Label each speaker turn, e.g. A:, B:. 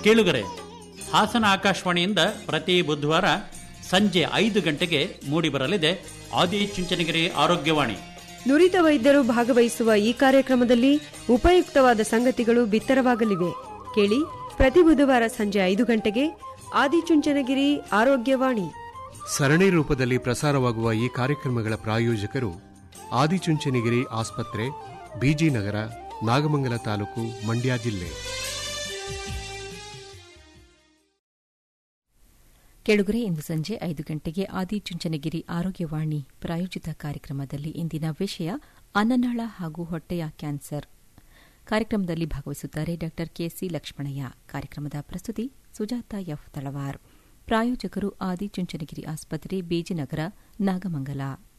A: ಕೇಳುಗರೆ ಹಾಸನ ಆಕಾಶವಾಣಿಯಿಂದ ಪ್ರತಿ ಬುಧವಾರ ಸಂಜೆ ಐದು ಗಂಟೆಗೆ ಮೂಡಿಬರಲಿದೆ ಆದಿಚುಂಚನಗಿರಿ ಆರೋಗ್ಯವಾಣಿ
B: ನುರಿತ ವೈದ್ಯರು ಭಾಗವಹಿಸುವ ಈ ಕಾರ್ಯಕ್ರಮದಲ್ಲಿ ಉಪಯುಕ್ತವಾದ ಸಂಗತಿಗಳು ಬಿತ್ತರವಾಗಲಿವೆ ಕೇಳಿ ಪ್ರತಿ ಬುಧವಾರ ಸಂಜೆ ಐದು ಗಂಟೆಗೆ ಆದಿಚುಂಚನಗಿರಿ ಆರೋಗ್ಯವಾಣಿ
C: ಸರಣಿ ರೂಪದಲ್ಲಿ ಪ್ರಸಾರವಾಗುವ ಈ ಕಾರ್ಯಕ್ರಮಗಳ ಪ್ರಾಯೋಜಕರು ಆದಿಚುಂಚನಗಿರಿ ಆಸ್ಪತ್ರೆ ಬಿಜಿ ನಗರ ನಾಗಮಂಗಲ ತಾಲೂಕು ಮಂಡ್ಯ ಜಿಲ್ಲೆ
D: ಕೆಳುಗರೆ ಇಂದು ಸಂಜೆ ಐದು ಗಂಟೆಗೆ ಆದಿಚುಂಚನಗಿರಿ ಆರೋಗ್ಯವಾಣಿ ಪ್ರಾಯೋಜಿತ ಕಾರ್ಯಕ್ರಮದಲ್ಲಿ ಇಂದಿನ ವಿಷಯ ಅನ್ನನಾಳ ಹಾಗೂ ಹೊಟ್ಟೆಯ ಕ್ಯಾನ್ಸರ್ ಕಾರ್ಯಕ್ರಮದಲ್ಲಿ ಭಾಗವಹಿಸುತ್ತಾರೆ ಡಾ ಕೆಸಿ ಲಕ್ಷ್ಮಣಯ್ಯ ಕಾರ್ಯಕ್ರಮದ ಪ್ರಸ್ತುತಿ ಸುಜಾತ ಎಫ್ ತಳವಾರ್ ಪ್ರಾಯೋಜಕರು ಆದಿಚುಂಚನಗಿರಿ ಆಸ್ಪತ್ರೆ ಬೀಜಿನಗರ ನಾಗಮಂಗಲ